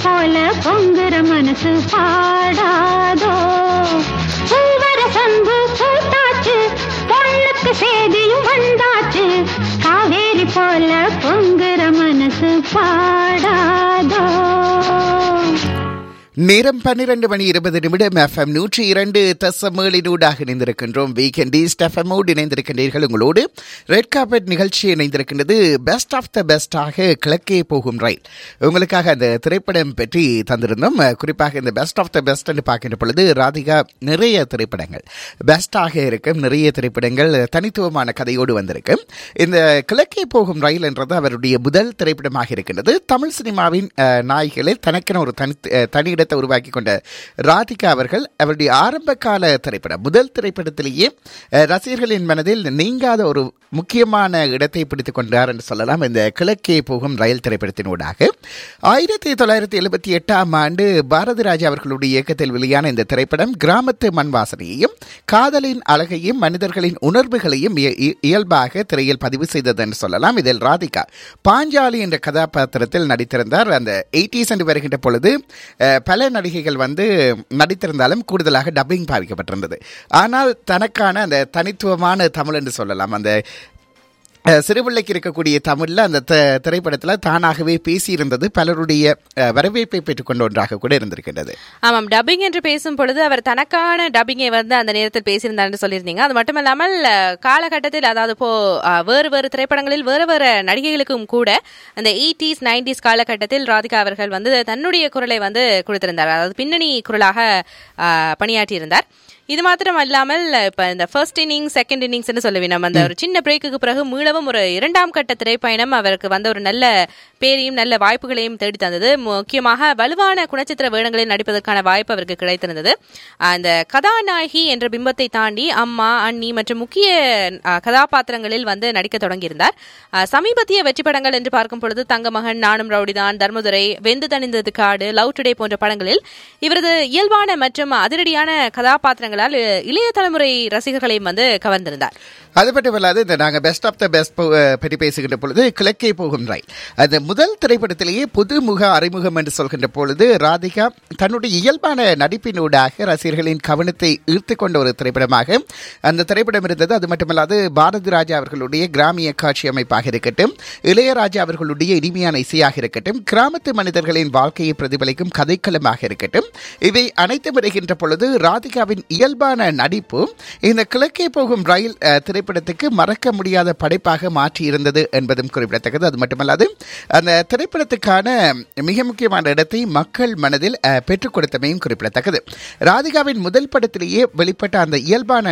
போல பொங்குற மனசு பாடாதோ பூவர சந்து பூத்தாச்சு பொண்ணுக்கு சேதியும் வந்தாச்சு காவேரி போல பொங்குற மனசு பாடாதோ நேரம் பன்னிரண்டு மணி இருபது நிமிடம் எஃப்எம் நூற்றி இரண்டு தசமேளினூடாக இணைந்திருக்கின்றோம் வீக்கெண்ட் ஈஸ்ட் எஃப்எம்மோடு இணைந்திருக்கின்றீர்கள் உங்களோடு ரெட் கார்பெட் நிகழ்ச்சி இணைந்திருக்கின்றது பெஸ்ட் ஆஃப் த பெஸ்டாக கிழக்கே போகும் ரயில் உங்களுக்காக அந்த திரைப்படம் பற்றி தந்திருந்தோம் அஹ், குறிப்பாக இந்த பெஸ்ட் ஆஃப் த பெஸ்ட் என்று பார்க்கின்ற பொழுது ராதிகா நிறைய திரைப்படங்கள் பெஸ்டாக இருக்கும் நிறைய திரைப்படங்கள் தனித்துவமான கதையோடு வந்திருக்கும் இந்த கிழக்கே போகும் ரயில் என்றது அவருடைய முதல் திரைப்படமாக இருக்கின்றது தமிழ் சினிமாவின் அஹ், நாயகிகளில் தனக்கென ஒரு தனி அஹ், தனி இடத்தை உருவாக்கி கொண்ட ராதிகா அவர்கள் அவருடைய ஆரம்ப கால திரைப்படம் முதல் திரைப்படத்திலேயே அஹ், ரசிகர்களின் மனதில் நீங்காத ஒரு முக்கியமான இடத்தை பிடித்துக் கொண்டார் என்று சொல்லலாம் இந்த கிழக்கே போகும் ரயில் திரைப்படத்தினூடாக ஆயிரத்தி தொள்ளாயிரத்தி எழுபத்தி எட்டாம் ஆண்டு பாரதி ராஜா அவர்களுடைய இயக்கத்தில் வெளியான இந்த திரைப்படம் கிராமத்து மண் வாசனையையும் காதலின் அழகையும் மனிதர்களின் உணர்வுகளையும் இய- இய- இயல்பாக திரையில் பதிவு செய்தது என்று சொல்லலாம் இதில் ராதிகா பாஞ்சாலி என்ற கதாபாத்திரத்தில் நடித்திருந்தார் அந்த எயிட்டிஸ் என்று வருகின்ற பொழுது அஹ், பல நடிகைகள் வந்து நடித்திருந்தாலும் கூடுதலாக டப்பிங் பாவிக்கப்பட்டிருந்தது ஆனால் தனக்கான அந்த தனித்துவமான தமிழ் என்று சொல்லலாம் அந்த அஹ், சிறுபிள்ளைக்கு இருக்கக்கூடிய தமிழ்ல அந்த த- திரைப்படத்துல தானாகவே பேசியிருந்தது பலருடைய அஹ், வரவேற்பை பெற்றுக்கொண்ட ஒன்றாக கூட இருந்திருக்கின்றது ஆமாம் டப்பிங் என்று பேசும் பொழுது அவர் தனக்கான டப்பிங்கை வந்து அந்த நேரத்தில் பேசியிருந்தார் என்று சொல்லியிருந்தீங்க அது மட்டுமல்லாமல் அஹ், காலகட்டத்தில் அதாவது இப்போ அஹ், வேறு வேறு திரைப்படங்களில் வேறு வேறு நடிகைகளுக்கும் கூட அந்த எயிட்டிஸ் நைன்டிஸ் காலகட்டத்தில் ராதிகா அவர்கள் வந்து தன்னுடைய குரலை வந்து கொடுத்திருந்தார் அதாவது பின்னணி குரலாக அஹ், பணியாற்றியிருந்தார் இது மாத்திரம் அல்லாமல் இப்ப இந்த ஃபர்ஸ்ட் இன்னிங் செகண்ட் இன்னிங்ஸ்னு சொல்லுவேன் நம்ம அந்த ஒரு சின்ன பிரேக்குக்கு பிறகு மீளவும் ஒரு இரண்டாம் கட்ட திரைப்பயணம் அவருக்கு வந்த ஒரு நல்ல பேரையும் நல்ல வாய்ப்புகளையும் தேடி தந்தது முக்கியமாக வலுவான குணச்சித்திர வேடங்களில் நடிப்பதற்கான வாய்ப்பு அவருக்கு கிடைத்திருந்தது அந்த கதாநாயகி என்ற பிம்பத்தை தாண்டி அம்மா அண்ணி மற்றும் முக்கிய அஹ், கதாபாத்திரங்களில் வந்து நடிக்க தொடங்கியிருந்தார் அஹ், சமீபத்திய வெற்றி படங்கள் என்று பார்க்கும் பொழுது தங்கமகன் நானும் ரவுடிதான் தர்மதுரை வெந்து தணிந்தது காடு லவ் டுடே போன்ற படங்களில் இவரது இயல்பான மற்றும் அதிரடியான கதாபாத்திரங்களால் அஹ், இளைய தலைமுறை ரசிகர்களையும் வந்து கவர்ந்திருந்தார் அது மட்டுமல்லாது இந்த நாங்க பெஸ்ட் ஆஃப் த பெஸ்ட் பற்றி பேசுகின்ற பொழுது கிழக்கே போகும் ரயில் அந்த முதல் திரைப்படத்திலேயே புதுமுக அறிமுகம் என்று சொல்கின்ற பொழுது ராதிகா தன்னுடைய இயல்பான நடிப்பினூடாக ரசிகர்களின் கவனத்தை ஈர்த்து கொண்ட ஒரு திரைப்படமாக அந்த திரைப்படம் இருந்தது அது மட்டுமல்லாது பாரதி ராஜா அவர்களுடைய கிராமிய காட்சி அமைப்பாக இருக்கட்டும் இளையராஜா அவர்களுடைய இனிமையான இசையாக இருக்கட்டும் கிராமத்து மனிதர்களின் வாழ்க்கையை பிரதிபலிக்கும் கதைக்களமாக இருக்கட்டும் இவை அனைத்தும் வருகின்ற பொழுது ராதிகாவின் இயல்பான நடிப்பு இந்த கிழக்கே போகும் ரயில் அஹ், திரைப்படத்துக்கு மறக்க முடியாத படைப்பாக மாற்றி இருந்தது என்பதும் குறிப்பிடத்தக்கது அது மட்டுமல்லாது அந்த திரைப்படத்துக்கான மிக முக்கியமான இடத்தை மக்கள் மனதில் அஹ், பெற்றுக் கொடுத்தமையும் குறிப்பிடத்தக்கது ராதிகாவின் முதல் படத்திலேயே வெளிப்பட்ட அந்த இயல்பான